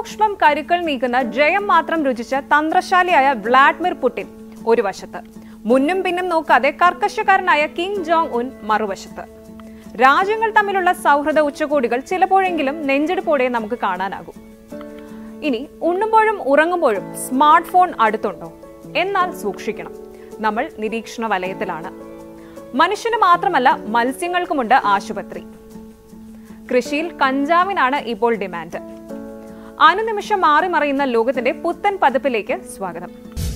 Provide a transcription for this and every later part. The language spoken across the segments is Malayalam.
സസൂക്ഷ്മം കരുക്കൾ നീക്കുന്ന ജയം മാത്രം രുചിച്ച തന്ത്രശാലിയായ വ്ളാഡിമിർ പുടിൻ ഒരു വശത്ത് മുന്നും പിന്നും നോക്കാതെ കർക്കശക്കാരനായ കിങ് ജോങ് ഉൻ മറുവശത്ത് രാജ്യങ്ങൾ തമ്മിലുള്ള സൗഹൃദ ഉച്ചകോടികൾ ചിലപ്പോഴെങ്കിലും നെഞ്ചെടുപ്പോടെ നമുക്ക് കാണാനാകും ഇനി ഉണ്ണുമ്പോഴും ഉറങ്ങുമ്പോഴും സ്മാർട്ട് ഫോൺ അടുത്തുണ്ടോ എന്നാൽ സൂക്ഷിക്കണം നമ്മൾ നിരീക്ഷണ വലയത്തിലാണ് മനുഷ്യന് മാത്രമല്ല മത്സ്യങ്ങൾക്കുമുണ്ട് ആശുപത്രി കൃഷിയിൽ കഞ്ചാവിനാണ് ഇപ്പോൾ ഡിമാൻഡ് അനുനിമിഷം മാറി മറിയുന്ന ലോകത്തിന്റെ പുത്തൻ പതിപ്പിലേക്ക് സ്വാഗതം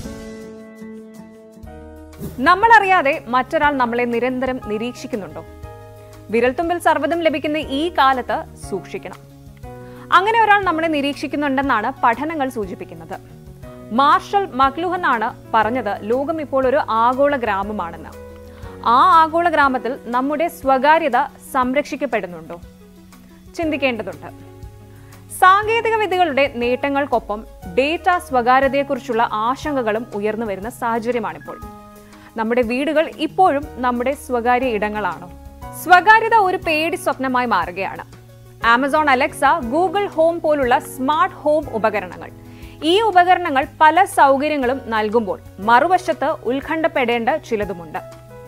നമ്മളറിയാതെ മറ്റൊരാൾ നമ്മളെ നിരന്തരം നിരീക്ഷിക്കുന്നുണ്ടോ വിരൽത്തുമ്പിൽ സർവ്വതും ലഭിക്കുന്ന ഈ കാലത്ത് സൂക്ഷിക്കണം അങ്ങനെ ഒരാൾ നമ്മളെ നിരീക്ഷിക്കുന്നുണ്ടെന്നാണ് പഠനങ്ങൾ സൂചിപ്പിക്കുന്നത് മാർഷൽ മക്ലുഹൻ ആണ് പറഞ്ഞത് ലോകം ഇപ്പോൾ ഒരു ആഗോള ഗ്രാമമാണെന്ന് ആ ആഗോള ഗ്രാമത്തിൽ നമ്മുടെ സ്വകാര്യത സംരക്ഷിക്കപ്പെടുന്നുണ്ടോ ചിന്തിക്കേണ്ടതുണ്ട് സാങ്കേതിക വിദ്യകളുടെ നേട്ടങ്ങൾക്കൊപ്പം ഡേറ്റ സ്വകാര്യതയെക്കുറിച്ചുള്ള ആശങ്കകളും ഉയർന്നു വരുന്ന സാഹചര്യമാണിപ്പോൾ നമ്മുടെ വീടുകൾ ഇപ്പോഴും നമ്മുടെ സ്വകാര്യ ഇടങ്ങളാണോ സ്വകാര്യത ഒരു പേടി സ്വപ്നമായി മാറുകയാണ് ആമസോൺ അലക്സ ഗൂഗിൾ ഹോം പോലുള്ള സ്മാർട്ട് ഹോം ഉപകരണങ്ങൾ ഈ ഉപകരണങ്ങൾ പല സൗകര്യങ്ങളും നൽകുമ്പോൾ മറുവശത്ത് ഉത്കണ്ഠപ്പെടേണ്ട ചിലതുമുണ്ട്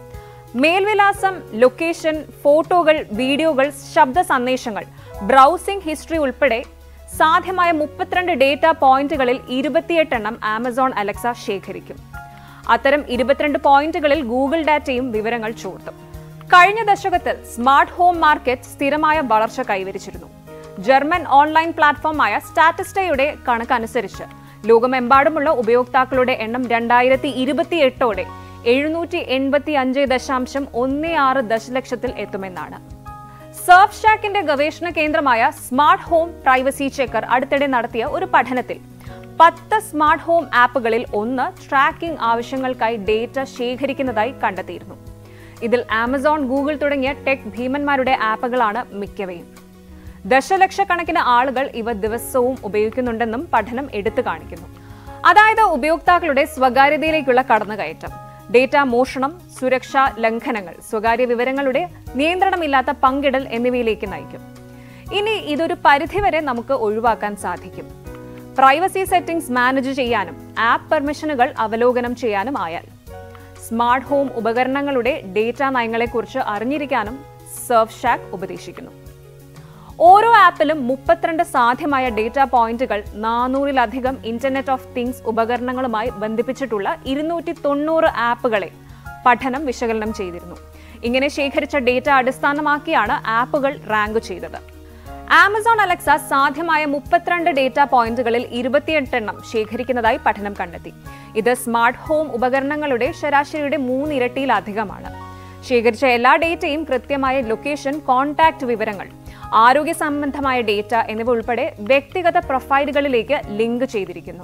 മേൽവിലാസം ലൊക്കേഷൻ ഫോട്ടോകൾ വീഡിയോകൾ ശബ്ദ സന്ദേശങ്ങൾ ബ്രൗസിംഗ് ഹിസ്റ്ററി ഉൾപ്പെടെ സാധ്യമായ മുപ്പത്തിരണ്ട് ഡേറ്റ പോയിന്റുകളിൽ ഇരുപത്തിയെട്ടെണ്ണം ആമസോൺ അലക്സ ശേഖരിക്കും അത്തരം ഇരുപത്തിരണ്ട് പോയിന്റുകളിൽ ഗൂഗിൾ ഡാറ്റയും വിവരങ്ങൾ ചോർത്തും കഴിഞ്ഞ ദശകത്തിൽ സ്മാർട്ട് ഹോം മാർക്കറ്റ് സ്ഥിരമായ വളർച്ച കൈവരിച്ചിരുന്നു ജർമ്മൻ ഓൺലൈൻ പ്ലാറ്റ്ഫോമായ സ്റ്റാറ്റിസ്റ്റയുടെ കണക്കനുസരിച്ച് ലോകമെമ്പാടുമുള്ള ഉപയോക്താക്കളുടെ എണ്ണം രണ്ടായിരത്തി ഇരുപത്തിയെട്ടോടെ എഴുന്നൂറ്റി എൺപത്തി അഞ്ച് ദശാംശം ഒന്ന് ആറ് ദശലക്ഷത്തിൽ എത്തുമെന്നാണ് സർഫ് ഷാക്കിന്റെ ഗവേഷണ കേന്ദ്രമായ സ്മാർട്ട് ഹോം പ്രൈവസി ചെക്കർ അടുത്തിടെ നടത്തിയ ഒരു പഠനത്തിൽ പത്ത് സ്മാർട്ട് ഹോം ആപ്പുകളിൽ ഒന്ന് ട്രാക്കിംഗ് ആവശ്യങ്ങൾക്കായി ഡേറ്റ ശേഖരിക്കുന്നതായി കണ്ടെത്തിയിരുന്നു ഇതിൽ ആമസോൺ ഗൂഗിൾ തുടങ്ങിയ ടെക് ഭീമന്മാരുടെ ആപ്പുകളാണ് മിക്കവയും ദശലക്ഷക്കണക്കിന് ആളുകൾ ഇവ ദിവസവും ഉപയോഗിക്കുന്നുണ്ടെന്നും പഠനം എടുത്തു കാണിക്കുന്നു അതായത് ഉപയോക്താക്കളുടെ സ്വകാര്യതയിലേക്കുള്ള കടന്നുകയറ്റം ഡേറ്റ മോഷണം സുരക്ഷാ ലംഘനങ്ങൾ സ്വകാര്യ വിവരങ്ങളുടെ നിയന്ത്രണമില്ലാത്ത പങ്കിടൽ എന്നിവയിലേക്ക് നയിക്കും ഇനി ഇതൊരു പരിധിവരെ നമുക്ക് ഒഴിവാക്കാൻ സാധിക്കും പ്രൈവസി സെറ്റിംഗ്സ് മാനേജ് ചെയ്യാനും ആപ്പ് പെർമിഷനുകൾ അവലോകനം ചെയ്യാനും ആയാൽ സ്മാർട്ട് ഹോം ഉപകരണങ്ങളുടെ ഡേറ്റ നയങ്ങളെക്കുറിച്ച് അറിഞ്ഞിരിക്കാനും സർഫ് ഷാക്ക് ഉപദേശിക്കുന്നു ഓരോ ആപ്പിലും മുപ്പത്തിരണ്ട് സാധ്യമായ ഡേറ്റ പോയിന്റുകൾ നാനൂറിലധികം ഇന്റർനെറ്റ് ഓഫ് തിങ്സ് ഉപകരണങ്ങളുമായി ബന്ധിപ്പിച്ചിട്ടുള്ള ഇരുന്നൂറ്റി തൊണ്ണൂറ് ആപ്പുകളെ പഠനം വിശകലനം ചെയ്തിരുന്നു ഇങ്ങനെ ശേഖരിച്ച ഡേറ്റ അടിസ്ഥാനമാക്കിയാണ് ആപ്പുകൾ റാങ്ക് ചെയ്തത് ആമസോൺ അലക്സ സാധ്യമായ മുപ്പത്തിരണ്ട് ഡേറ്റ പോയിന്റുകളിൽ ഇരുപത്തിയെട്ടെണ്ണം ശേഖരിക്കുന്നതായി പഠനം കണ്ടെത്തി ഇത് സ്മാർട്ട് ഹോം ഉപകരണങ്ങളുടെ ശരാശരിയുടെ മൂന്നിരട്ടിയിലധികമാണ് ശേഖരിച്ച എല്ലാ ഡേറ്റയും കൃത്യമായ ലൊക്കേഷൻ കോൺടാക്ട് വിവരങ്ങൾ ആരോഗ്യ സംബന്ധമായ ഡേറ്റ എന്നിവ ഉൾപ്പെടെ വ്യക്തിഗത പ്രൊഫൈലുകളിലേക്ക് ലിങ്ക് ചെയ്തിരിക്കുന്നു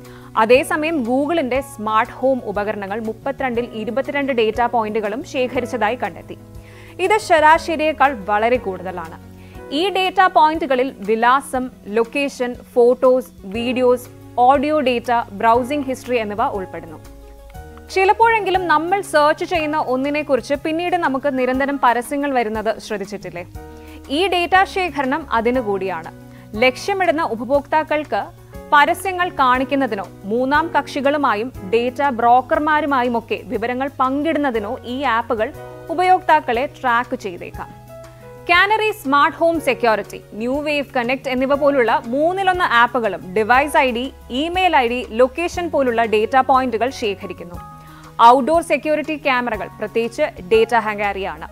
അതേസമയം ഗൂഗിളിന്റെ സ്മാർട്ട് ഹോം ഉപകരണങ്ങൾ മുപ്പത്തിരണ്ടിൽ ഇരുപത്തിരണ്ട് ഡേറ്റ പോയിന്റുകളും ശേഖരിച്ചതായി കണ്ടെത്തി ഇത് ശരാശരിയേക്കാൾ വളരെ കൂടുതലാണ് ഈ ഡേറ്റ പോയിന്റുകളിൽ വിലാസം location photos videos audio data browsing history എന്നിവ ഉൾപ്പെടുന്നു ചിലപ്പോഴെങ്കിലും നമ്മൾ സെർച്ച് ചെയ്യുന്ന ഒന്നിനെക്കുറിച്ച് പിന്നീട് നമുക്ക് നിരന്തരം പരസ്യങ്ങൾ വരുന്നത് ശ്രദ്ധിച്ചിട്ടില്ലേ ഈ ഡേറ്റ ശേഖരണം അതിനു കൂടിയാണ് ലക്ഷ്യമിടുന്ന ഉപഭോക്താക്കൾക്ക് പരസ്യങ്ങൾ കാണിക്കുന്നതിനോ മൂന്നാം കക്ഷികളുമായും ഡേറ്റ ബ്രോക്കർമാരുമായുമൊക്കെ വിവരങ്ങൾ പങ്കിടുന്നതിനോ ഈ ആപ്പുകൾ ഉപയോക്താക്കളെ ട്രാക്ക് ചെയ്തേക്കാം Canary smart home security new wave connect എന്നിവ പോലുള്ള മൂന്നിലൊന്ന് ആപ്പുകളും device I D email I D location പോലുള്ള ഡേറ്റ പോയിന്റുകൾ ശേഖരിക്കുന്നു ഔട്ട്ഡോർ സെക്യൂരിറ്റി ക്യാമറകൾ പ്രത്യേകിച്ച് ഡേറ്റ ഹംഗാരിയാണ്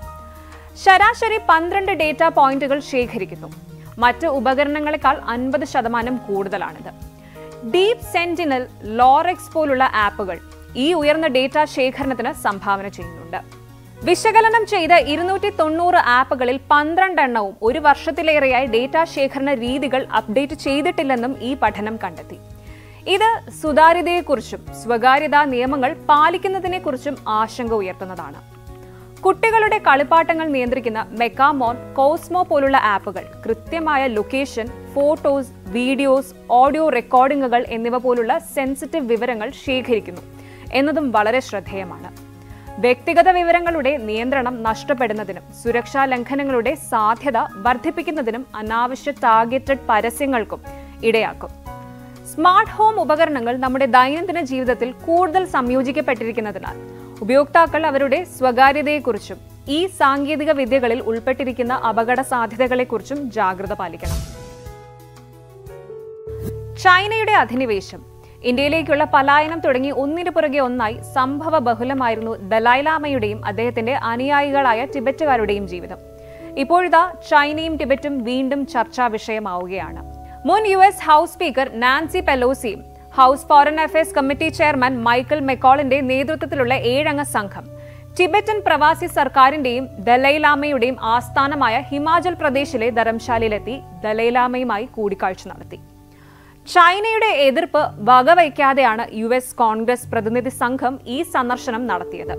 ശരാശരി പന്ത്രണ്ട് ഡേറ്റ പോയിന്റുകൾ ശേഖരിക്കുന്നു മറ്റ് ഉപകരണങ്ങളെക്കാൾ അൻപത് ശതമാനം കൂടുതലാണിത് ഡീപ് സെന്റിനൽ ലോറെക്സ് പോലുള്ള ആപ്പുകൾ ഈ ഉയർന്ന ഡേറ്റ ശേഖരണത്തിന് സംഭാവന ചെയ്യുന്നുണ്ട് വിശകലനം ചെയ്ത ഇരുന്നൂറ്റി തൊണ്ണൂറ് ആപ്പുകളിൽ പന്ത്രണ്ടെണ്ണവും ഒരു വർഷത്തിലേറെയായി ഡേറ്റ ശേഖരണ രീതികൾ അപ്ഡേറ്റ് ചെയ്തിട്ടില്ലെന്നും ഈ പഠനം കണ്ടെത്തി ഇത് സുതാര്യതയെക്കുറിച്ചും സ്വകാര്യതാ നിയമങ്ങൾ പാലിക്കുന്നതിനെക്കുറിച്ചും ആശങ്ക ഉയർത്തുന്നതാണ് കുട്ടികളുടെ കളിപ്പാട്ടങ്ങൾ നിയന്ത്രിക്കുന്ന മെക്കാമോൺ കോസ്മോ പോലുള്ള ആപ്പുകൾ കൃത്യമായ ലൊക്കേഷൻ ഫോട്ടോസ് വീഡിയോസ് ഓഡിയോ റെക്കോർഡിംഗുകൾ എന്നിവ പോലുള്ള സെൻസിറ്റീവ് വിവരങ്ങൾ ശേഖരിക്കുന്നു എന്നതും വളരെ ശ്രദ്ധേയമാണ് വ്യക്തിഗത വിവരങ്ങളുടെ നിയന്ത്രണം നഷ്ടപ്പെടുന്നതിനും സുരക്ഷാ ലംഘനങ്ങളുടെ സാധ്യത വർദ്ധിപ്പിക്കുന്നതിനും അനാവശ്യ ടാർഗറ്റഡ് പരസ്യങ്ങൾക്കും ഇടയാക്കും സ്മാർട്ട് ഹോം ഉപകരണങ്ങൾ നമ്മുടെ ദൈനംദിന ജീവിതത്തിൽ കൂടുതൽ സംയോജിക്കപ്പെട്ടിരിക്കുന്നതിനാൽ ഉപയോക്താക്കൾ അവരുടെ സ്വകാര്യതയെക്കുറിച്ചും ഈ സാങ്കേതിക വിദ്യകളിൽ ഉൾപ്പെട്ടിരിക്കുന്ന അപകട സാധ്യതകളെക്കുറിച്ചും ജാഗ്രത പാലിക്കണം ചൈനയുടെ അധിനിവേശം ഇന്ത്യയിലേക്കുള്ള പലായനം തുടങ്ങി ഒന്നിനു പുറകെ ഒന്നായി സംഭവ ബഹുലമായിരുന്നു ദലൈലാമയുടെയും അദ്ദേഹത്തിന്റെ അനുയായികളായ ടിബറ്റുകാരുടെയും ജീവിതം ഇപ്പോഴിതാ ചൈനയും ടിബറ്റും വീണ്ടും ചർച്ചാ വിഷയമാവുകയാണ് മുൻ U S House Speaker Nancy പെലോസിയും House Foreign Affairs Committee chairman Michael മെക്കോളിന്റെ നേതൃത്വത്തിലുള്ള ഏഴംഗ സംഘം ടിബറ്റൻ പ്രവാസി സർക്കാരിന്റെയും ദലൈലാമയുടെയും ആസ്ഥാനമായ ഹിമാചൽ പ്രദേശിലെ ധരംശാലയിലെത്തി ദലൈലാമയുമായി കൂടിക്കാഴ്ച നടത്തി ചൈനയുടെ എതിർപ്പ് വകവയ്ക്കാതെയാണ് യു എസ് കോൺഗ്രസ് പ്രതിനിധി സംഘം ഈ സന്ദർശനം നടത്തിയത്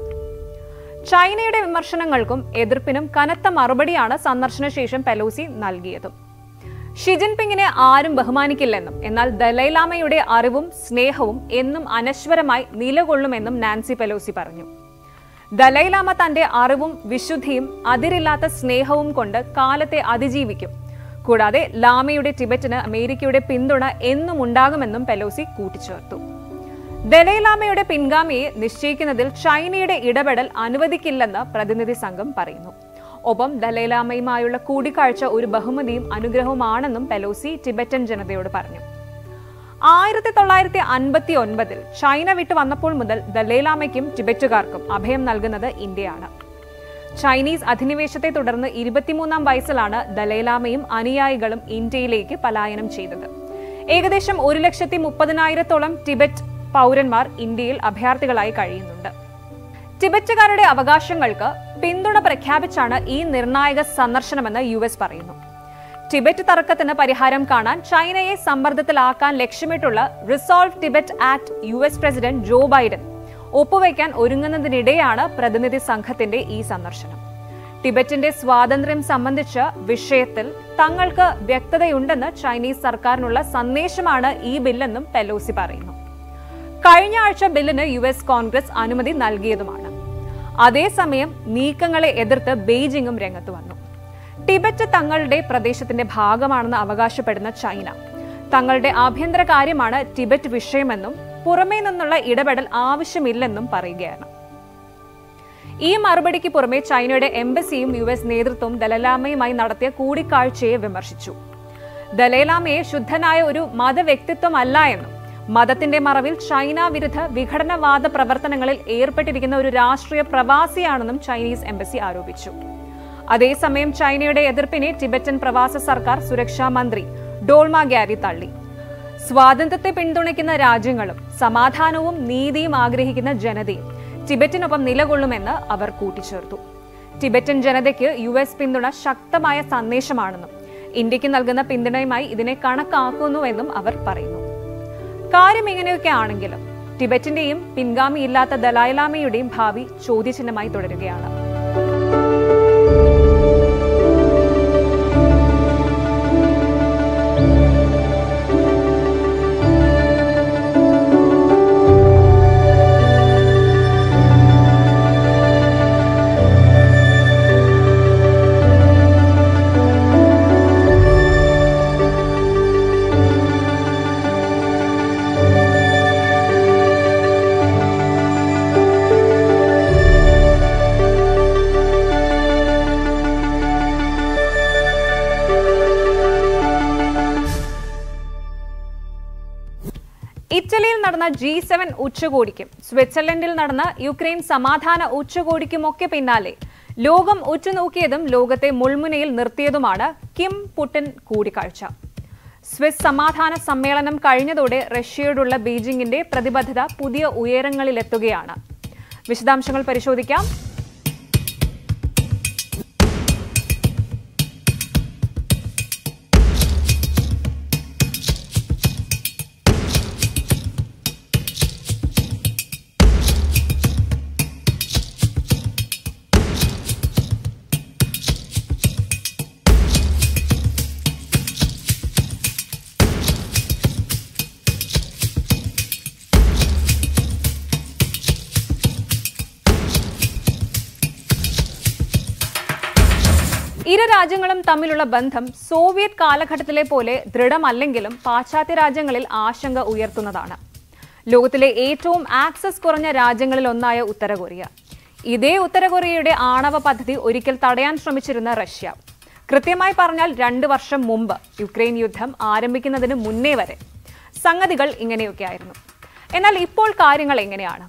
ചൈനയുടെ വിമർശനങ്ങൾക്കും എതിർപ്പിനും കനത്ത മറുപടിയാണ് സന്ദർശനശേഷം പെലോസി നൽകിയതും ഷി ജിൻപിങ്ങിനെ ആരും ബഹുമാനിക്കില്ലെന്നും എന്നാൽ ദലൈലാമയുടെ അറിവും സ്നേഹവും എന്നും അനശ്വരമായി നിലകൊള്ളുമെന്നും നാൻസി പെലോസി പറഞ്ഞു ദലൈലാമ തന്റെ അറിവും വിശുദ്ധിയും അതിരില്ലാത്ത സ്നേഹവും കൊണ്ട് കാലത്തെ അതിജീവിക്കും കൂടാതെ ലാമയുടെ ടിബറ്റിന് അമേരിക്കയുടെ പിന്തുണ എന്നും ഉണ്ടാകുമെന്നും പെലോസി കൂട്ടിച്ചേർത്തു ദലൈലാമയുടെ പിൻഗാമിയെ നിശ്ചയിക്കുന്നതിൽ ചൈനയുടെ ഇടപെടൽ അനുവദിക്കില്ലെന്ന് പ്രതിനിധി സംഘം പറയുന്നു ഒപ്പം ദലൈലാമയുമായുള്ള കൂടിക്കാഴ്ച ഒരു ബഹുമതിയും അനുഗ്രഹവുമാണെന്നും പെലോസി ടിബറ്റൻ ജനതയോട് പറഞ്ഞു ആയിരത്തി തൊള്ളായിരത്തി അൻപത്തി ഒൻപതിൽ ചൈന വിട്ടു വന്നപ്പോൾ മുതൽ ദലൈലാമയ്ക്കും ടിബറ്റുകാർക്കും അഭയം നൽകുന്നത് ഇന്ത്യയാണ് ചൈനീസ് അധിനിവേശത്തെ തുടർന്ന് ഇരുപത്തിമൂന്നാം വയസ്സിലാണ് ദലൈലാമയും അനുയായികളും ഇന്ത്യയിലേക്ക് പലായനം ചെയ്തത് ഏകദേശം ഒരു ലക്ഷത്തി മുപ്പതിനായിരത്തോളം ടിബറ്റ് പൗരന്മാർ ഇന്ത്യയിൽ അഭയാർത്ഥികളായി കഴിയുന്നുണ്ട് ടിബറ്റുകാരുടെ അവകാശങ്ങൾക്ക് പിന്തുണ പ്രഖ്യാപിച്ചാണ് ഈ നിർണായക സന്ദർശനമെന്ന് യു എസ് പറയുന്നു ടിബറ്റ് തർക്കത്തിന് പരിഹാരം കാണാൻ ചൈനയെ സമ്മർദ്ദത്തിലാക്കാൻ ലക്ഷ്യമിട്ടുള്ള Resolve Tibet Act U S President Joe Biden ഒപ്പുവയ്ക്കാൻ ഒരുങ്ങുന്നതിനിടെയാണ് പ്രതിനിധി സംഘത്തിന്റെ ഈ സന്ദർശനം ടിബറ്റിന്റെ സ്വാതന്ത്ര്യം സംബന്ധിച്ച വിഷയത്തിൽ തങ്ങൾക്ക് വ്യക്തതയുണ്ടെന്ന് ചൈനീസ് സർക്കാരിനുള്ള സന്ദേശമാണ് ഈ ബില്ലെന്നും പെലോസി പറയുന്നു കഴിഞ്ഞ ആഴ്ച ബില്ലിന് യു എസ് കോൺഗ്രസ് അനുമതി നൽകിയതുമാണ് അതേസമയം നീക്കങ്ങളെ എതിർത്ത് ബെയ്ജിംഗും രംഗത്ത് വന്നു ടിബറ്റ് തങ്ങളുടെ പ്രദേശത്തിന്റെ ഭാഗമാണെന്ന് അവകാശപ്പെടുന്ന ചൈന തങ്ങളുടെ ആഭ്യന്തര കാര്യമാണ് ടിബറ്റ് വിഷയമെന്നും പുറമേ നിന്നുള്ള ഇടപെടൽ ആവശ്യമില്ലെന്നും പറയുകയാണ് ഈ മറുപടിക്ക് പുറമെ ചൈനയുടെ എംബസിയും യു എസ് നേതൃത്വവും ദലൈലാമയുമായി നടത്തിയ കൂടിക്കാഴ്ചയെ വിമർശിച്ചു ദലൈലാമയെ ശുദ്ധനായ ഒരു മതവ്യക്തിത്വമല്ല എന്നും മതത്തിന്റെ മറവിൽ ചൈന വിരുദ്ധ വിഘടനവാദ പ്രവർത്തനങ്ങളിൽ ഏർപ്പെട്ടിരിക്കുന്ന ഒരു രാഷ്ട്രീയ പ്രവാസിയാണെന്നും ചൈനീസ് എംബസി ആരോപിച്ചു അതേസമയം ചൈനയുടെ എതിർപ്പിനെ ടിബറ്റൻ പ്രവാസ സർക്കാർ സുരക്ഷാ മന്ത്രി ഡോൾമ ഗ്യാരി തള്ളി സ്വാതന്ത്ര്യത്തെ പിന്തുണയ്ക്കുന്ന രാജ്യങ്ങളും സമാധാനവും നീതിയും ആഗ്രഹിക്കുന്ന ജനതയും ടിബറ്റിനൊപ്പം നിലകൊള്ളുമെന്ന് അവർ കൂട്ടിച്ചേർത്തു ടിബറ്റൻ ജനതയ്ക്ക് യു എസ് പിന്തുണ ശക്തമായ സന്ദേശമാണെന്നും ഇന്ത്യക്ക് നൽകുന്ന പിന്തുണയുമായി ഇതിനെ കണക്കാക്കുന്നുവെന്നും അവർ പറയുന്നു കാര്യം ഇങ്ങനെയൊക്കെ ആണെങ്കിലും ടിബറ്റിന്റെയും പിൻഗാമിയില്ലാത്ത ദലായ്ലാമയുടെയും ഭാവി ചോദ്യചിഹ്നമായി തുടരുകയാണ് ഇറ്റലിയിൽ നടന്ന ജി സെവൻ ഉച്ചകോടിക്കും സ്വിറ്റ്സർലൻഡിൽ നടന്ന യുക്രൈൻ സമാധാന ഉച്ചകോടിക്കുമൊക്കെ പിന്നാലെ ലോകം ഉറ്റുനോക്കിയതും ലോകത്തെ മുൾമുനയിൽ നിർത്തിയതുമാണ് കിം പുടിൻ കൂടിക്കാഴ്ച സ്വിസ് സമാധാന സമ്മേളനം കഴിഞ്ഞതോടെ റഷ്യയോടുള്ള ബീജിംഗിന്റെ പ്രതിബദ്ധത പുതിയ ഉയരങ്ങളിലെത്തുകയാണ് വിശദാംശങ്ങൾ പരിശോധിക്കാം ഇരു രാജ്യങ്ങളും തമ്മിലുള്ള ബന്ധം സോവിയറ്റ് കാലഘട്ടത്തിലെ പോലെ ദൃഢമല്ലെങ്കിലും പാശ്ചാത്യ രാജ്യങ്ങളിൽ ആശങ്ക ഉയർത്തുന്നതാണ് ലോകത്തിലെ ഏറ്റവും ആക്സസ് കുറഞ്ഞ രാജ്യങ്ങളിൽ ഒന്നായ ഉത്തര കൊറിയ ഇതേ ഉത്തര കൊറിയയുടെ ആണവ പദ്ധതി ഒരിക്കൽ തടയാൻ ശ്രമിച്ചിരുന്ന റഷ്യ കൃത്യമായി പറഞ്ഞാൽ രണ്ട് വർഷം മുമ്പ് യുക്രൈൻ യുദ്ധം ആരംഭിക്കുന്നതിന് മുന്നേ വരെ സംഗതികൾ ഇങ്ങനെയൊക്കെയായിരുന്നു എന്നാൽ ഇപ്പോൾ കാര്യങ്ങൾ എങ്ങനെയാണ്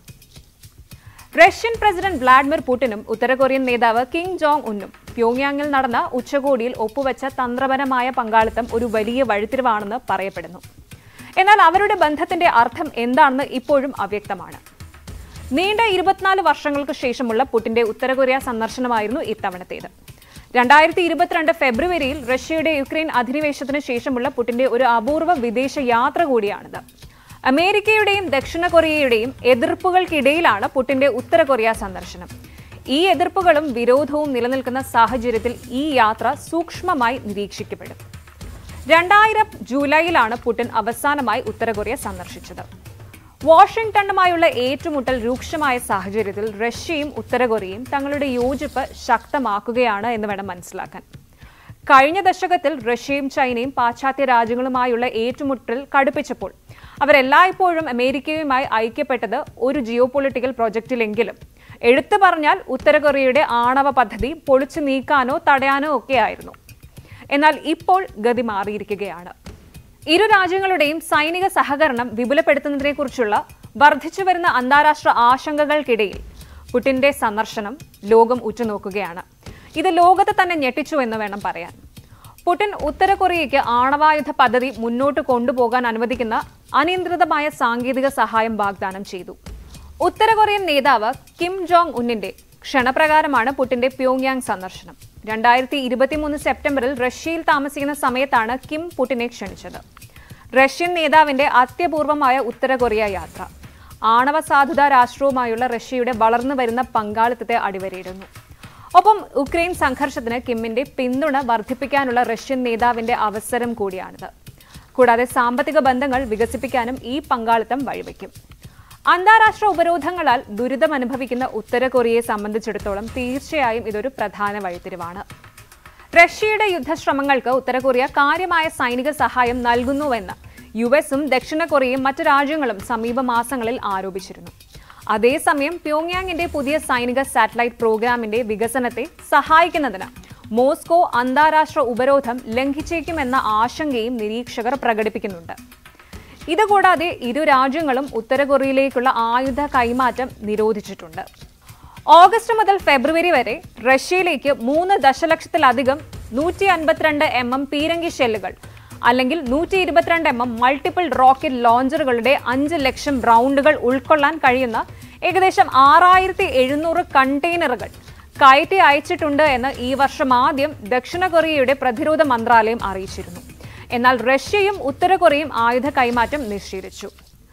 റഷ്യൻ പ്രസിഡന്റ് വ്ളാഡിമിർ പുടിനും ഉത്തര കൊറിയൻ നേതാവ് കിം ജോങ് ഉന്നും പ്യോങ്യാങ്ങിൽ നടന്ന ഉച്ചകോടിയിൽ ഒപ്പുവെച്ച തന്ത്രപരമായ പങ്കാളിത്തം ഒരു വലിയ വഴിത്തിരിവാണെന്ന് പറയപ്പെടുന്നു എന്നാൽ അവരുടെ ബന്ധത്തിന്റെ അർത്ഥം എന്താണെന്ന് ഇപ്പോഴും അവ്യക്തമാണ് നീണ്ട ഇരുപത്തിനാല് വർഷങ്ങൾക്ക് ശേഷമുള്ള പുടിന്റെ ഉത്തര കൊറിയ സന്ദർശനമായിരുന്നു ഇത്തവണത്തേത് രണ്ടായിരത്തി ഇരുപത്തിരണ്ട് ഫെബ്രുവരിയിൽ റഷ്യയുടെ യുക്രൈൻ അധിനിവേശത്തിന് ശേഷമുള്ള പുടിന്റെ ഒരു അപൂർവ വിദേശ യാത്ര കൂടിയാണിത് അമേരിക്കയുടെയും ദക്ഷിണ കൊറിയയുടെയും എതിർപ്പുകൾക്കിടയിലാണ് പുടിന്റെ ഉത്തര കൊറിയ സന്ദർശനം ഈ എതിർപ്പുകളും വിരോധവും നിലനിൽക്കുന്ന സാഹചര്യത്തിൽ ഈ യാത്ര സൂക്ഷ്മമായി നിരീക്ഷിക്കപ്പെടും രണ്ടായിരം ജൂലൈയിലാണ് പുടിൻ അവസാനമായി ഉത്തര കൊറിയ സന്ദർശിച്ചത് വാഷിംഗ്ടണുമായുള്ള ഏറ്റുമുട്ടൽ രൂക്ഷമായ സാഹചര്യത്തിൽ റഷ്യയും ഉത്തര കൊറിയയും തങ്ങളുടെ യോജിപ്പ് ശക്തമാക്കുകയാണ് എന്ന് വേണം മനസ്സിലാക്കാൻ കഴിഞ്ഞ ദശകത്തിൽ റഷ്യയും ചൈനയും പാശ്ചാത്യ രാജ്യങ്ങളുമായുള്ള ഏറ്റുമുട്ടൽ കടുപ്പിച്ചപ്പോൾ അവരെല്ലായ്പ്പോഴും അമേരിക്കയുമായി ഐക്യപ്പെട്ടത് ഒരു ജിയോ പൊളിറ്റിക്കൽ പ്രൊജക്റ്റിലെങ്കിലും എടുത്തു പറഞ്ഞാൽ ഉത്തര കൊറിയയുടെ ആണവ പദ്ധതി പൊളിച്ചു നീക്കാനോ തടയാനോ ഒക്കെയായിരുന്നു എന്നാൽ ഇപ്പോൾ ഗതി മാറിയിരിക്കുകയാണ് ഇരു രാജ്യങ്ങളുടെയും സൈനിക സഹകരണം വിപുലപ്പെടുത്തുന്നതിനെക്കുറിച്ചുള്ള വർദ്ധിച്ചുവരുന്ന അന്താരാഷ്ട്ര ആശങ്കകൾക്കിടയിൽ പുടിന്റെ സന്ദർശനം ലോകം ഉറ്റുനോക്കുകയാണ് ഇത് ലോകത്തെ തന്നെ ഞെട്ടിച്ചു എന്ന് വേണം പറയാൻ പുടിൻ ഉത്തര കൊറിയയ്ക്ക് ആണവായുധ പദ്ധതി മുന്നോട്ട് കൊണ്ടുപോകാൻ അനുവദിക്കുന്ന അനിയന്ത്രിതമായ സാങ്കേതിക സഹായം വാഗ്ദാനം ചെയ്തു ഉത്തര കൊറിയൻ നേതാവ് കിം ജോങ് ഉന്നിന്റെ ക്ഷണപ്രകാരമാണ് പുടിന്റെ പ്യോങ്യാങ് സന്ദർശനം രണ്ടായിരത്തി ഇരുപത്തിമൂന്ന് സെപ്റ്റംബറിൽ റഷ്യയിൽ താമസിക്കുന്ന സമയത്താണ് കിം പുടിനെ ക്ഷണിച്ചത് റഷ്യൻ നേതാവിന്റെ അത്യപൂർവമായ ഉത്തര കൊറിയ യാത്ര ആണവ സാധുതാ രാഷ്ട്രവുമായുള്ള റഷ്യയുടെ വളർന്നു വരുന്ന പങ്കാളിത്തത്തെ അടിവരയിടുന്നു ഒപ്പം ഉക്രൈൻ സംഘർഷത്തിന് കിമ്മിന്റെ പിന്തുണ വർദ്ധിപ്പിക്കാനുള്ള റഷ്യൻ നേതാവിന്റെ അവസരം കൂടിയാണിത് കൂടാതെ സാമ്പത്തിക ബന്ധങ്ങൾ വികസിപ്പിക്കാനും ഈ പങ്കാളിത്തം വഴിവെക്കും അന്താരാഷ്ട്ര ഉപരോധങ്ങളാൽ ദുരിതമനുഭവിക്കുന്ന ഉത്തര കൊറിയയെ സംബന്ധിച്ചിടത്തോളം തീർച്ചയായും ഇതൊരു പ്രധാന വഴിത്തിരിവാണ് റഷ്യയുടെ യുദ്ധശ്രമങ്ങൾക്ക് ഉത്തര കൊറിയ കാര്യമായ സൈനിക സഹായം നൽകുന്നുവെന്ന് യു എസും ദക്ഷിണ കൊറിയയും മറ്റു രാജ്യങ്ങളും സമീപ മാസങ്ങളിൽ ആരോപിച്ചിരുന്നു അതേസമയം പ്യോങ്യാങ്ങിന്റെ പുതിയ സൈനിക സാറ്റലൈറ്റ് പ്രോഗ്രാമിന്റെ വികസനത്തെ സഹായിക്കുന്നതിന് മോസ്കോ അന്താരാഷ്ട്ര ഉപരോധം ലംഘിച്ചേക്കുമെന്ന ആശങ്കയും നിരീക്ഷകർ പ്രകടിപ്പിക്കുന്നുണ്ട് ഇതുകൂടാതെ ഇരു രാജ്യങ്ങളും ഉത്തര കൊറിയയിലേക്കുള്ള ആയുധ കൈമാറ്റം നിരോധിച്ചിട്ടുണ്ട് ഓഗസ്റ്റ് മുതൽ ഫെബ്രുവരി വരെ റഷ്യയിലേക്ക് മൂന്ന് ദശലക്ഷത്തിലധികം നൂറ്റി അൻപത്തിരണ്ട് എം എം പീരങ്കി ഷെല്ലുകൾ അല്ലെങ്കിൽ നൂറ്റി ഇരുപത്തിരണ്ട് എം എം മൾട്ടിപ്പിൾ റോക്കറ്റ് ലോഞ്ചറുകളുടെ അഞ്ച് ലക്ഷം റൗണ്ടുകൾ ഉൾക്കൊള്ളാൻ കഴിയുന്ന ഏകദേശം ആറായിരത്തി എഴുന്നൂറ് കണ്ടെയ്നറുകൾ കയറ്റി അയച്ചിട്ടുണ്ട് എന്ന് ഈ വർഷം ആദ്യം ദക്ഷിണ കൊറിയയുടെ പ്രതിരോധ മന്ത്രാലയം അറിയിച്ചിരുന്നു എന്നാൽ റഷ്യയും ഉത്തര കൊറിയയും ആയുധ കൈമാറ്റം നിഷേധിച്ചു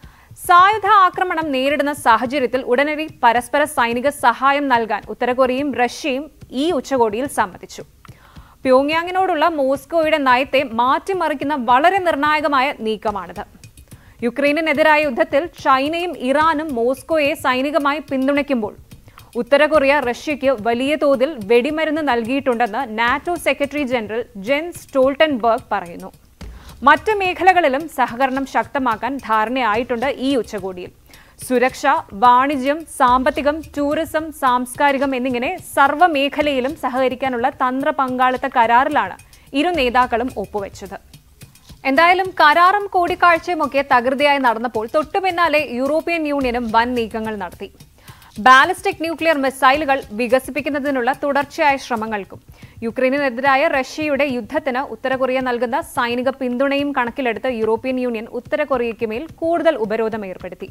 സായുധ ആക്രമണം നേരിടുന്ന സാഹചര്യത്തിൽ ഉടനടി പരസ്പര സൈനിക സഹായം നൽകാൻ ഉത്തര കൊറിയയും റഷ്യയും ഈ ഉച്ചകോടിയിൽ സമ്മതിച്ചു പ്യോങ്യാങ്ങിനോടുള്ള മോസ്കോയുടെ നയത്തെ മാറ്റിമറിക്കുന്ന വളരെ നിർണായകമായ നീക്കമാണിത് യുക്രൈനെതിരായ യുദ്ധത്തിൽ ചൈനയും ഇറാനും മോസ്കോയെ സൈനികമായി പിന്തുണയ്ക്കുമ്പോൾ ഉത്തര കൊറിയ റഷ്യയ്ക്ക് വലിയ തോതിൽ വെടിമരുന്ന് നൽകിയിട്ടുണ്ടെന്ന് NATO Secretary General Jens Stoltenberg പറയുന്നു മറ്റ് മേഖലകളിലും സഹകരണം ശക്തമാക്കാൻ ധാരണയായിട്ടുണ്ട് ഈ ഉച്ചകോടിയിൽ സുരക്ഷ വാണിജ്യം സാമ്പത്തികം ടൂറിസം സാംസ്കാരികം എന്നിങ്ങനെ സർവ്വ മേഖലയിലും സഹകരിക്കാനുള്ള തന്ത്ര പങ്കാളിത്ത കരാറിലാണ് ഇരു നേതാക്കളും ഒപ്പുവെച്ചത് എന്തായാലും കരാറും കൂടിക്കാഴ്ചയും ഒക്കെ തകൃതിയായി നടന്നപ്പോൾ തൊട്ടുപിന്നാലെ യൂറോപ്യൻ യൂണിയനും വൻ നീക്കങ്ങൾ നടത്തി ബാലിസ്റ്റിക് ന്യൂക്ലിയർ മിസൈലുകൾ വികസിപ്പിക്കുന്നതിനുള്ള തുടർച്ചയായ ശ്രമങ്ങൾക്കും യുക്രൈനെതിരായ റഷ്യയുടെ യുദ്ധത്തിന് ഉത്തര കൊറിയ നൽകുന്ന സൈനിക പിന്തുണയും കണക്കിലെടുത്ത് യൂറോപ്യൻ യൂണിയൻ ഉത്തര കൊറിയയ്ക്ക് മേൽ കൂടുതൽ ഉപരോധം ഏർപ്പെടുത്തി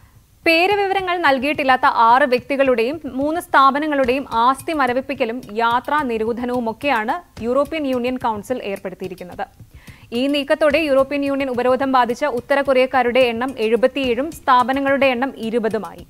പേര് വിവരങ്ങൾ നൽകിയിട്ടില്ലാത്ത ആറ് വ്യക്തികളുടെയും മൂന്ന് സ്ഥാപനങ്ങളുടെയും ആസ്തി മരവിപ്പിക്കലും യാത്രാ നിരോധനവുമൊക്കെയാണ് യൂറോപ്യൻ യൂണിയൻ കൗൺസിൽ ഏർപ്പെടുത്തിയിരിക്കുന്നത് ഈ നീക്കത്തോടെ യൂറോപ്യൻ യൂണിയൻ ഉപരോധം ബാധിച്ച ഉത്തര കൊറിയക്കാരുടെ എണ്ണം എഴുപത്തിയേഴും സ്ഥാപനങ്ങളുടെ എണ്ണം ഇരുപതുമായി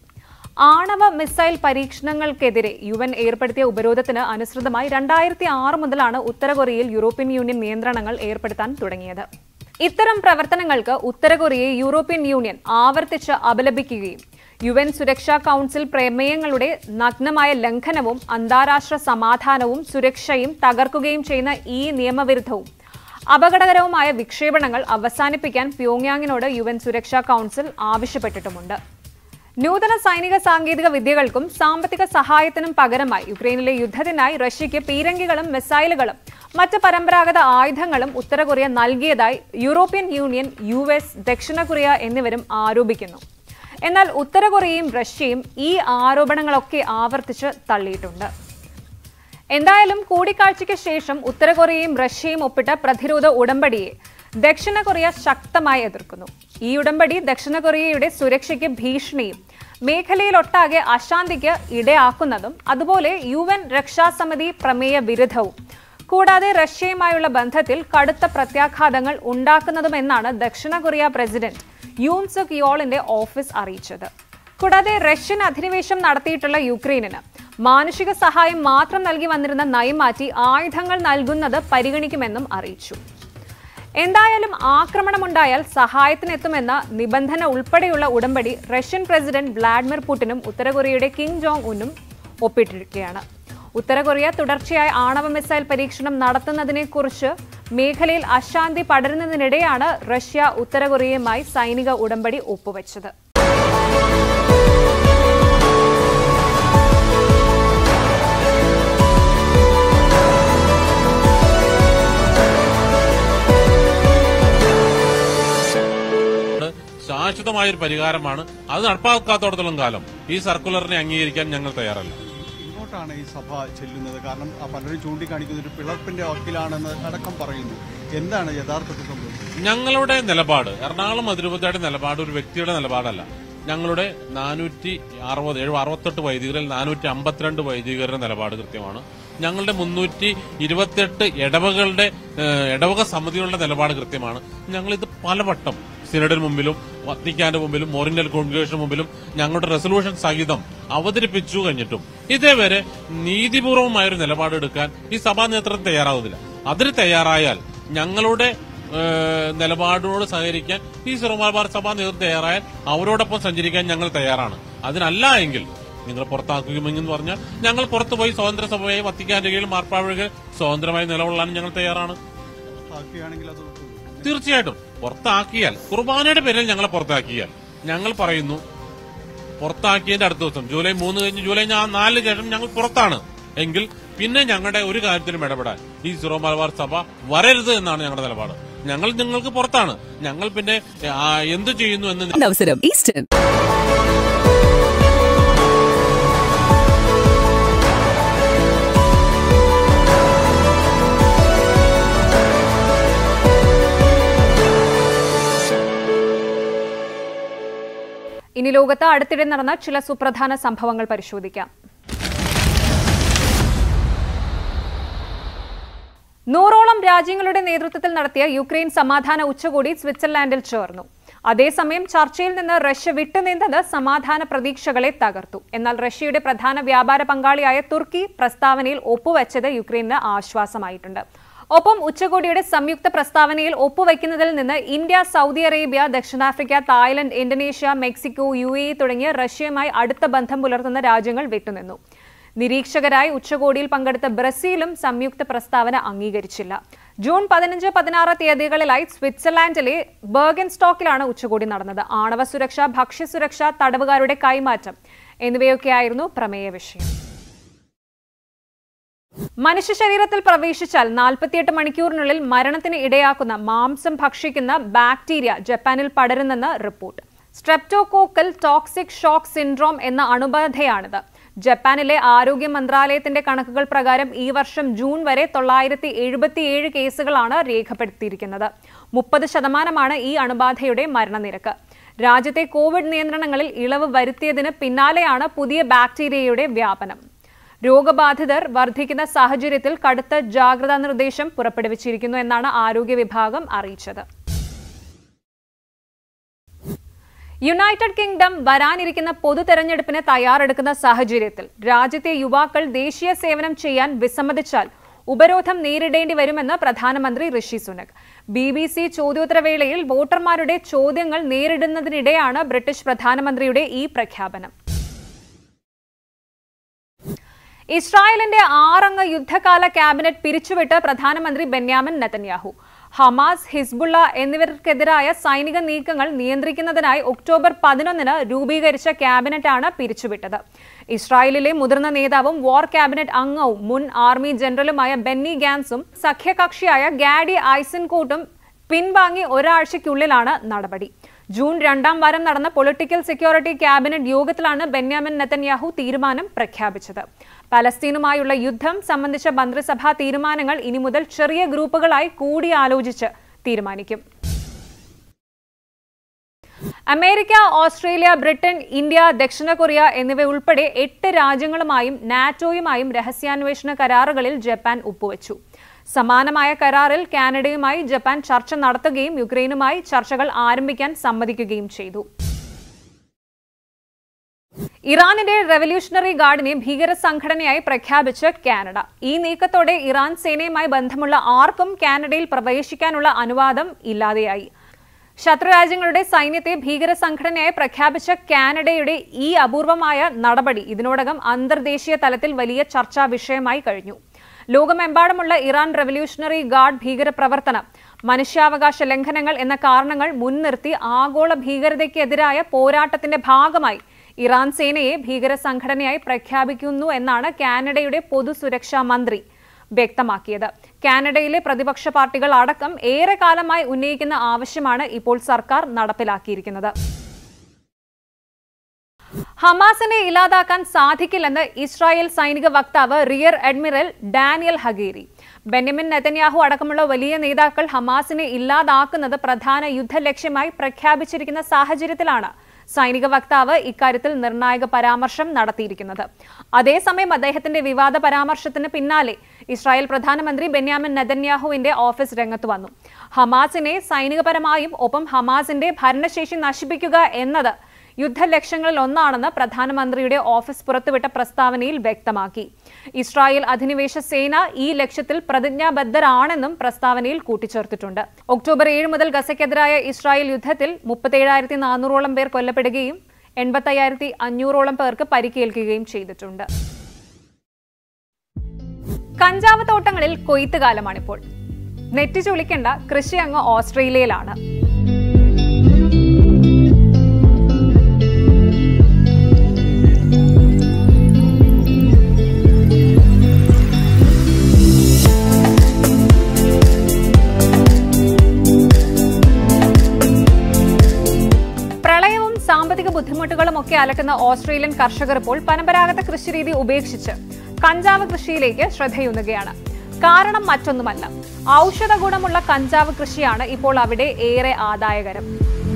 ആണവ മിസൈൽ പരീക്ഷണങ്ങൾക്കെതിരെ യു എൻ ഏർപ്പെടുത്തിയ ഉപരോധത്തിന് അനുസൃതമായി രണ്ടായിരത്തി ആറ് മുതലാണ് ഉത്തര കൊറിയയിൽ യൂറോപ്യൻ യൂണിയൻ നിയന്ത്രണങ്ങൾ ഏർപ്പെടുത്താൻ തുടങ്ങിയത് ഇത്തരം പ്രവർത്തനങ്ങൾക്ക് ഉത്തര കൊറിയയെ യൂറോപ്യൻ യൂണിയൻ ആവർത്തിച്ച് അപലപിക്കുകയും യു എൻ സുരക്ഷാ കൗൺസിൽ പ്രമേയങ്ങളുടെ നഗ്നമായ ലംഘനവും അന്താരാഷ്ട്ര സമാധാനവും സുരക്ഷയും തകർക്കുകയും ചെയ്യുന്ന ഈ നിയമവിരുദ്ധവും അപകടകരവുമായ വിക്ഷേപണങ്ങൾ അവസാനിപ്പിക്കാൻ പ്യോങ്യാങ്ങിനോട് യു എൻ സുരക്ഷാ കൗൺസിൽ ആവശ്യപ്പെട്ടിട്ടുമുണ്ട് നൂതന സൈനിക സാങ്കേതിക വിദ്യകൾക്കും സാമ്പത്തിക സഹായത്തിനും പകരമായി യുക്രൈനിലെ യുദ്ധത്തിനായി റഷ്യയ്ക്ക് പീരങ്കികളും മിസൈലുകളും മറ്റ് പരമ്പരാഗത ആയുധങ്ങളും ഉത്തര കൊറിയ നൽകിയതായി യൂറോപ്യൻ യൂണിയൻ യു എസ് ദക്ഷിണ കൊറിയ എന്നിവരും ആരോപിക്കുന്നു എന്നാൽ ഉത്തര കൊറിയയും റഷ്യയും ഈ ആരോപണങ്ങളൊക്കെ ആവർത്തിച്ച് തള്ളിയിട്ടുണ്ട് എന്തായാലും കൂടിക്കാഴ്ചയ്ക്ക് ശേഷം ഉത്തര കൊറിയയും റഷ്യയും ഒപ്പിട്ട പ്രതിരോധ ഉടമ്പടിയെ ദക്ഷിണ കൊറിയ ശക്തമായി എതിർക്കുന്നു ഈ ഉടമ്പടി ദക്ഷിണ കൊറിയയുടെ സുരക്ഷയ്ക്ക് ഭീഷണിയും മേഖലയിലൊട്ടാകെ അശാന്തിക്ക് ഇടയാക്കുന്നതും അതുപോലെ യു എൻ രക്ഷാസമിതി പ്രമേയ വിരുദ്ധവും കൂടാതെ റഷ്യയുമായുള്ള ബന്ധത്തിൽ കടുത്ത പ്രത്യാഘാതങ്ങൾ ഉണ്ടാക്കുന്നതുമെന്നാണ് ദക്ഷിണ കൊറിയ പ്രസിഡന്റ് യൂൻ സുക് യോളിന്റെ ഓഫീസ് അറിയിച്ചത് കൂടാതെ റഷ്യൻ അധിനിവേശം നടത്തിയിട്ടുള്ള യുക്രൈനിന് മാനുഷിക സഹായം മാത്രം നൽകി വന്നിരുന്ന നയം മാറ്റി ആയുധങ്ങൾ നൽകുന്നത് പരിഗണിക്കുമെന്നും അറിയിച്ചു എന്തായാലും ആക്രമണമുണ്ടായാൽ സഹായത്തിനെത്തുമെന്ന നിബന്ധന ഉൾപ്പെടെയുള്ള ഉടമ്പടി റഷ്യൻ പ്രസിഡന്റ് വ്ളാഡിമിർ പുടിനും ഉത്തര കൊറിയയുടെ കിം ജോങ് ഉന്നും ഒപ്പിട്ടിരിക്കുകയാണ് ഉത്തര കൊറിയ തുടർച്ചയായി ആണവ മിസൈൽ പരീക്ഷണം നടത്തുന്നതിനെക്കുറിച്ച് മേഖലയിൽ അശാന്തി പടരുന്നതിനിടെയാണ് റഷ്യ ഉത്തര കൊറിയയുമായി സൈനിക ഉടമ്പടി ഒപ്പുവെച്ചത് ശാശ്വതമായ ഒരു പരിഹാരമാണ് അത് നടപ്പാക്കാത്തോടത്തോളം കാലം ഈ സർക്കുലറിനെ അംഗീകരിക്കാൻ ഞങ്ങൾ തയ്യാറല്ല ഇങ്ങോട്ടാണ് ഈ സഭ ചെല്ലുന്നത് കാരണം ആ പലരും ചൂണ്ടിക്കാണിക്കുന്ന ഒരു പിളർപ്പിന്റെ വക്കിലാണെന്ന് അടക്കം പറയുന്നു എന്താണ് യഥാർത്ഥത്തിൽ സംഭവിച്ചത് ഞങ്ങളുടെ നിലപാട് എറണാകുളം അതിരൂപതയുടെ നിലപാട് ഒരു വ്യക്തിയുടെ നിലപാടല്ല ഞങ്ങളുടെ നാനൂറ്റി അറുപത് ഏഴ് അറുപത്തെട്ട് വൈദികരിൽ നാനൂറ്റി അമ്പത്തിരണ്ട് വൈദികരുടെ നിലപാട് കൃത്യമാണ് ഞങ്ങളുടെ മുന്നൂറ്റി ഇരുപത്തിയെട്ട് ഇടവകളുടെ ഏഹ്, ഇടവക സമിതികളുടെ നിലപാട് കൃത്യമാണ് ഞങ്ങളിത് പലവട്ടം സിനഡിന് മുമ്പിലും വത്തിക്കാന്റെ മുമ്പിലും മോറിന്റൽ കോൺഗ്രേഷന് മുമ്പിലും ഞങ്ങളുടെ റെസൊല്യൂഷൻ സഹിതം അവതരിപ്പിച്ചു കഴിഞ്ഞിട്ടും ഇതേവരെ നീതിപൂർവമായ ഒരു നിലപാടെടുക്കാൻ ഈ സഭാ നേതൃത്വം തയ്യാറാവുന്നില്ല അതിന് തയ്യാറായാൽ ഞങ്ങളുടെ ഏഹ്, നിലപാടിനോട് സഹകരിക്കാൻ ഈ സിറോ മലബാർ സഭാ നേതൃത്വം തയ്യാറായാൽ അവരോടൊപ്പം സഞ്ചരിക്കാൻ ഞങ്ങൾ തയ്യാറാണ് അതിനല്ല എങ്കിൽ നിങ്ങൾ പുറത്താക്കുകയുമെന്ന് പറഞ്ഞാൽ ഞങ്ങൾ പുറത്തുപോയി സ്വതന്ത്ര സഭയായി വത്തിക്കാന്റെ കീഴിൽ മാർപ്പാവഴുകൾ സ്വതന്ത്രമായി നിലകൊള്ളാൻ ഞങ്ങൾ തയ്യാറാണ് ആക്കുകയാണെങ്കിൽ അത് ഉൾക്കൊള്ളും. തീർച്ചയായിട്ടും പുറത്താക്കിയാൽ കുർബാനയുടെ പേരിൽ ഞങ്ങളെ പുറത്താക്കിയാൽ ഞങ്ങൾ പറയുന്നു പുറത്താക്കിയതിന്റെ അടുത്ത ദിവസം ജൂലൈ മൂന്ന് കഴിഞ്ഞ് ജൂലൈ ഞാ- നാലിന് ശേഷം ഞങ്ങൾ പുറത്താണ് എങ്കിൽ പിന്നെ ഞങ്ങളുടെ ഒരു കാര്യത്തിലും ഇടപെടാൻ ഈ സിറോ മലബാർ സഭ വരരുത് എന്നാണ് ഞങ്ങളുടെ നിലപാട് ഞങ്ങൾ നിങ്ങൾക്ക് പുറത്താണ് ഞങ്ങൾ പിന്നെ ആ, എന്ത് ചെയ്യുന്നു എന്ന് അവസരം ഈസ്റ്റേൺ ഇനി ലോകത്ത് അടുത്തിടെ നടന്ന ചില സുപ്രധാന സംഭവങ്ങൾ പരിശോധിക്കാം നൂറോളം രാജ്യങ്ങളുടെ നേതൃത്വത്തിൽ നടത്തിയ യുക്രൈൻ സമാധാന ഉച്ചകോടി സ്വിറ്റ്സർലാൻഡിൽ ചേർന്നു അതേസമയം ചർച്ചയിൽ നിന്ന് റഷ്യ വിട്ടുനിന്നത് സമാധാന പ്രതീക്ഷകളെ തകർത്തു എന്നാൽ റഷ്യയുടെ പ്രധാന വ്യാപാര പങ്കാളിയായ തുർക്കി പ്രസ്താവനയിൽ ഒപ്പുവെച്ചത് യുക്രൈന് ആശ്വാസമായിട്ടുണ്ട് ഒപ്പം ഉച്ചകോടിയുടെ സംയുക്ത പ്രസ്താവനയിൽ ഒപ്പുവെക്കുന്നതിൽ നിന്ന് ഇന്ത്യ സൗദി അറേബ്യ ദക്ഷിണാഫ്രിക്ക Thailand Indonesia Mexico U A തുടങ്ങിയ റഷ്യയുമായി അടുത്ത ബന്ധം പുലർത്തുന്ന രാജ്യങ്ങൾ വിട്ടുനിന്നു നിരീക്ഷകരായി ഉച്ചകോടിയിൽ പങ്കെടുത്ത ബ്രസീലും സംയുക്ത പ്രസ്താവന അംഗീകരിച്ചില്ല ജൂൺ പതിനഞ്ച് പതിനാറ് തീയതികളിലായി സ്വിറ്റ്സർലാൻഡിലെ ബർഗൻ സ്റ്റോക്കിലാണ് ഉച്ചകോടി നടന്നത് ആണവ സുരക്ഷ ഭക്ഷ്യസുരക്ഷ തടവുകാരുടെ കൈമാറ്റം എന്നിവയൊക്കെയായിരുന്നു പ്രമേയ വിഷയം മനുഷ്യ ശരീരത്തിൽ പ്രവേശിച്ചാൽ നാൽപ്പത്തിയെട്ട് മണിക്കൂറിനുള്ളിൽ മരണത്തിന് ഇടയാക്കുന്ന മാംസം ഭക്ഷിക്കുന്ന ബാക്ടീരിയ ജപ്പാനിൽ പടരുന്നെന്ന് report streptococcal toxic shock syndrome എന്ന അണുബാധയാണിത് ജപ്പാനിലെ ആരോഗ്യ മന്ത്രാലയത്തിന്റെ കണക്കുകൾ പ്രകാരം ഈ വർഷം ജൂൺ വരെ തൊള്ളായിരത്തി എഴുപത്തിയേഴ് കേസുകളാണ് രേഖപ്പെടുത്തിയിരിക്കുന്നത് മുപ്പത് ശതമാനമാണ് ഈ അണുബാധയുടെ മരണനിരക്ക് രാജ്യത്തെ കോവിഡ് നിയന്ത്രണങ്ങളിൽ ഇളവ് വരുത്തിയതിന് പിന്നാലെയാണ് പുതിയ ബാക്ടീരിയയുടെ വ്യാപനം രോഗബാധിതർ വർദ്ധിക്കുന്ന സാഹചര്യത്തിൽ കടുത്ത ജാഗ്രതാ നിർദ്ദേശം പുറപ്പെടുവിച്ചിരിക്കുന്നു എന്നാണ് ആരോഗ്യ വിഭാഗം അറിയിച്ചത് യുണൈറ്റഡ് കിങ്ഡം വരാനിരിക്കുന്ന പൊതു തെരഞ്ഞെടുപ്പിന് തയ്യാറെടുക്കുന്ന സാഹചര്യത്തിൽ രാജ്യത്തെ യുവാക്കൾ ദേശീയ സേവനം ചെയ്യാൻ വിസമ്മതിച്ചാൽ ഉപരോധം നേരിടേണ്ടി വരുമെന്ന് പ്രധാനമന്ത്രി Rishi Sunak B B C ചോദ്യോത്തരവേളയിൽ വോട്ടർമാരുടെ ചോദ്യങ്ങൾ നേരിടുന്നതിനിടെയാണ് ബ്രിട്ടീഷ് പ്രധാനമന്ത്രിയുടെ ഈ പ്രഖ്യാപനം ഇസ്രായേലിന്റെ ആറംഗ യുദ്ധകാല ക്യാബിനറ്റ് പിരിച്ചുവിട്ട് പ്രധാനമന്ത്രി ബെന്യാമിൻ നെതന്യാഹു ഹമാസ് ഹിസ്ബുള്ള എന്നിവർക്കെതിരായ സൈനിക നീക്കങ്ങൾ നിയന്ത്രിക്കുന്നതിനായി ഒക്ടോബർ പതിനൊന്നിന് രൂപീകരിച്ച ക്യാബിനറ്റാണ് പിരിച്ചുവിട്ടത് ഇസ്രായേലിലെ മുതിർന്ന നേതാവും വാർ ക്യാബിനറ്റ് അംഗവും മുൻ ആർമി ജനറലുമായ ബെന്നി ഗാൻസും സഖ്യകക്ഷിയായ ഗാഡി ഐസൻകോട്ടും പിൻവാങ്ങി ഒരാഴ്ചയ്ക്കുള്ളിലാണ് നടപടി ജൂൺ രണ്ടാം വാരം നടന്ന പൊളിറ്റിക്കൽ സെക്യൂരിറ്റി ക്യാബിനറ്റ് യോഗത്തിലാണ് ബെന്യാമിൻ നെതന്യാഹു തീരുമാനം പ്രഖ്യാപിച്ചത് പലസ്തീനുമായുള്ള യുദ്ധം സംബന്ധിച്ച മന്ത്രിസഭാ തീരുമാനങ്ങൾ ഇനി മുതൽ ചെറിയ ഗ്രൂപ്പുകളായി കൂടിയാലോചിച്ച് തീരുമാനിക്കും അമേരിക്ക ഓസ്ട്രേലിയ ബ്രിട്ടൻ ഇന്ത്യ ദക്ഷിണ കൊറിയ എന്നിവ ഉൾപ്പെടെ എട്ട് രാജ്യങ്ങളുമായും നാറ്റോയുമായും രഹസ്യാന്വേഷണ കരാറുകളിൽ ജപ്പാൻ ഒപ്പുവച്ചു സമാനമായ കരാറിൽ കാനഡയുമായി ജപ്പാൻ ചർച്ച നടത്തുകയും യുക്രൈനുമായി ചർച്ചകൾ ആരംഭിക്കാൻ സമ്മതിക്കുകയും ചെയ്തു ഇറാനിന്റെ റെവല്യൂഷണറി ഗാർഡിനെ ഭീകര സംഘടനയായി പ്രഖ്യാപിച്ച് കാനഡ ഈ നീക്കത്തോടെ ഇറാൻ സേനയുമായി ബന്ധമുള്ള ആർക്കും കാനഡയിൽ പ്രവേശിക്കാനുള്ള അനുവാദം ഇല്ലാതെയായി ശത്രുരാജ്യങ്ങളുടെ സൈന്യത്തെ ഭീകര സംഘടനയായി പ്രഖ്യാപിച്ച കാനഡയുടെ ഈ അപൂർവമായ നടപടി ഇതിനോടകം അന്തർദേശീയ തലത്തിൽ വലിയ ചർച്ചാ വിഷയമായി കഴിഞ്ഞു ലോകമെമ്പാടുമുള്ള ഇറാൻ റവല്യൂഷണറി ഗാർഡ് ഭീകരപ്രവർത്തനം മനുഷ്യാവകാശ ലംഘനങ്ങൾ എന്ന കാരണങ്ങൾ മുൻനിർത്തി ആഗോള ഭീകരതയ്ക്കെതിരായ പോരാട്ടത്തിന്റെ ഭാഗമായി ഇറാൻ സേനയെ ഭീകര സംഘടനയായി പ്രഖ്യാപിക്കുന്നു എന്നാണ് കാനഡയുടെ പൊതുസുരക്ഷാ മന്ത്രി വ്യക്തമാക്കിയത് കാനഡയിലെ പ്രതിപക്ഷ പാർട്ടികൾ അടക്കം ഏറെ കാലമായി ഉന്നയിക്കുന്ന ആവശ്യമാണ് ഇപ്പോൾ സർക്കാർ നടപ്പിലാക്കിയിരിക്കുന്നത് ഹമാസിനെ ഇല്ലാതാക്കാൻ സാധിക്കില്ലെന്ന് ഇസ്രായേൽ സൈനിക വക്താവ് rear admiral Daniel Hagari Benjamin Netanyahu അടക്കമുള്ള വലിയ നേതാക്കൾ ഹമാസിനെ ഇല്ലാതാക്കുന്നത് പ്രധാന യുദ്ധലക്ഷ്യമായി പ്രഖ്യാപിച്ചിരിക്കുന്ന സാഹചര്യത്തിലാണ് സൈനിക വക്താവ് ഇക്കാര്യത്തിൽ നിർണായക പരാമർശം നടത്തിയിരിക്കുന്നത് അതേസമയം അദ്ദേഹത്തിന്റെ വിവാദ പരാമർശത്തിന് പിന്നാലെ ഇസ്രായേൽ പ്രധാനമന്ത്രി ബെന്യാമിൻ നെതന്യാഹുവിന്റെ ഓഫീസ് രംഗത്ത് വന്നു ഹമാസിനെ സൈനികപരമായും ഒപ്പം ഹമാസിന്റെ ഭരണശേഷി നശിപ്പിക്കുക എന്നത് യുദ്ധലക്ഷ്യങ്ങളിൽ ഒന്നാണെന്ന് പ്രധാനമന്ത്രിയുടെ ഓഫീസ് പുറത്തുവിട്ട പ്രസ്താവനയിൽ വ്യക്തമാക്കി ഇസ്രായേൽ അധിനിവേശ സേന ഈ ലക്ഷ്യത്തിൽ പ്രതിജ്ഞാബദ്ധരാണെന്നും പ്രസ്താവനയിൽ കൂട്ടിച്ചേർത്തിട്ടുണ്ട് ഒക്ടോബർ ഏഴ് മുതൽ ഗസയ്ക്കെതിരായ ഇസ്രായേൽ യുദ്ധത്തിൽ മുപ്പത്തേഴായിരത്തി നാനൂറോളം പേർ കൊല്ലപ്പെടുകയും എൺപത്തയ്യായിരത്തി അഞ്ഞൂറോളം പേർക്ക് പരിക്കേൽക്കുകയും ചെയ്തിട്ടുണ്ട് കഞ്ചാവ് തോട്ടങ്ങളിൽ കൊയ്ത്ത് കാലമാണിപ്പോൾ നെറ്റി ചുളിക്കേണ്ട കൃഷി അങ്ങ് ഓസ്ട്രേലിയയിലാണ് പ്രളയവും സാമ്പത്തിക ബുദ്ധിമുട്ടുകളും ഒക്കെ അലക്കുന്ന ഓസ്ട്രേലിയൻ കർഷകർ ഇപ്പോൾ പരമ്പരാഗത കൃഷിരീതി ഉപേക്ഷിച്ച് കഞ്ചാവ് കൃഷിയിലേക്ക് ശ്രദ്ധയൂന്നുകയാണ് കാരണം മറ്റൊന്നുമല്ല ഔഷധ ഗുണമുള്ള കഞ്ചാവ് കൃഷിയാണ് ഇപ്പോൾ അവിടെ ഏറെ ആദായകരം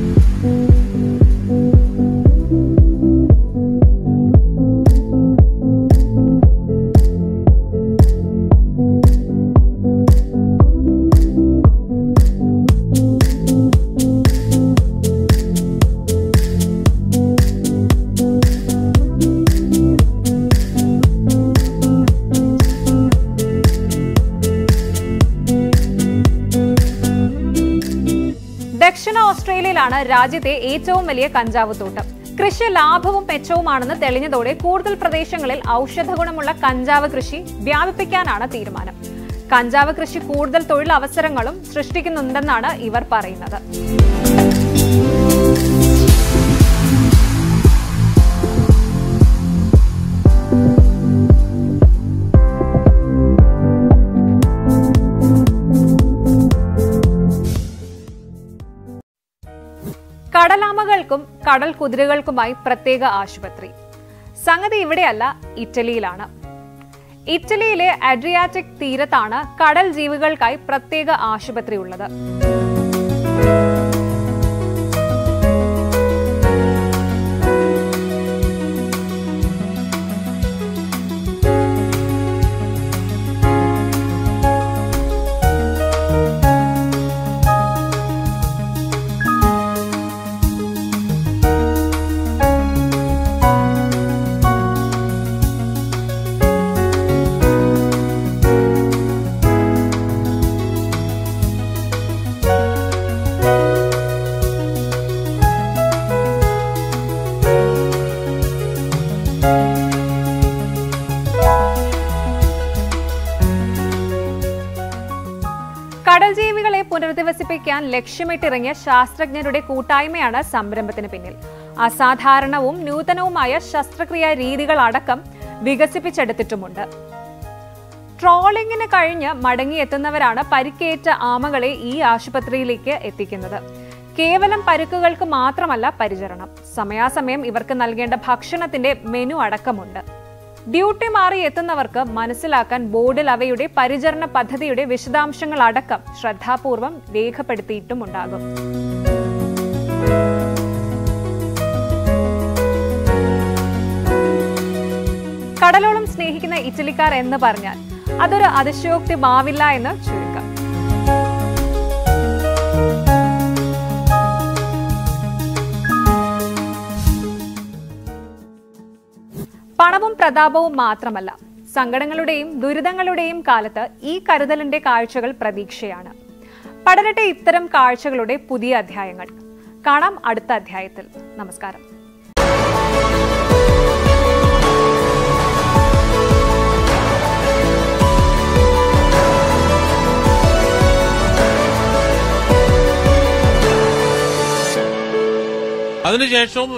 ദക്ഷിണ ഓസ്ട്രേലിയയിലാണ് രാജ്യത്തെ ഏറ്റവും വലിയ കഞ്ചാവ് തോട്ടം കൃഷി ലാഭവും മെച്ചവുമാണെന്ന് തെളിഞ്ഞതോടെ കൂടുതൽ പ്രദേശങ്ങളിൽ ഔഷധ ഗുണമുള്ള കഞ്ചാവ് കൃഷി വ്യാപിപ്പിക്കാനാണ് തീരുമാനം കഞ്ചാവ് കൃഷി കൂടുതൽ തൊഴിലവസരങ്ങളും സൃഷ്ടിക്കുന്നുണ്ടെന്നാണ് ഇവർ പറയുന്നത് കടലാമകൾക്കും കടൽ കുതിരകൾക്കുമായി പ്രത്യേക ആശുപത്രി സംഗതി ഇവിടെയല്ല ഇറ്റലിയിലാണ് ഇറ്റലിയിലെ അഡ്രിയാറ്റിക് തീരത്താണ് കടൽ ജീവികൾക്കായി പ്രത്യേക ആശുപത്രി ഉള്ളത് പുനരധിവസിപ്പിക്കാൻ ലക്ഷ്യമിട്ടിറങ്ങിയ ശാസ്ത്രജ്ഞരുടെ കൂട്ടായ്മയാണ് സംരംഭത്തിന് പിന്നിൽ അസാധാരണവും നൂതനവുമായ ശസ്ത്രക്രിയാ രീതികൾ അടക്കം വികസിപ്പിച്ചെടുത്തിട്ടുമുണ്ട് ട്രോളിംഗിന് കഴിഞ്ഞ് മടങ്ങിയെത്തുന്നവരാണ് പരിക്കേറ്റ ആമകളെ ഈ ആശുപത്രിയിലേക്ക് എത്തിക്കുന്നത് കേവലം പരുക്കുകൾക്ക് മാത്രമല്ല പരിചരണം സമയാസമയം ഇവർക്ക് നൽകേണ്ട ഭക്ഷണത്തിന്റെ മെനു അടക്കമുണ്ട് ഡ്യൂട്ടി മാറി എത്തുന്നവർക്ക് മനസ്സിലാക്കാൻ ബോർഡിൽ അവയുടെ പരിചരണ പദ്ധതിയുടെ വിശദാംശങ്ങൾ അടക്കം ശ്രദ്ധാപൂർവം രേഖപ്പെടുത്തിയിട്ടുമുണ്ടാകും കടലോളം സ്നേഹിക്കുന്ന ഇറ്റലിക്കാർ എന്ന് പറഞ്ഞാൽ അതൊരു അതിശയോക്തി മാവില്ല എന്ന് ചുരുക്കം പണവും പ്രതാപവും മാത്രമല്ല സങ്കടങ്ങളുടെയും ദുരിതങ്ങളുടെയും കാലത്ത് ഈ കരുതലിന്റെ കാഴ്ചകൾ പ്രതീക്ഷയാണ് പടരട്ടെ ഇത്തരം കാഴ്ചകളുടെ പുതിയ അധ്യായങ്ങൾ കാണാം അടുത്ത അധ്യായത്തിൽ നമസ്കാരം അതിനുശേഷവും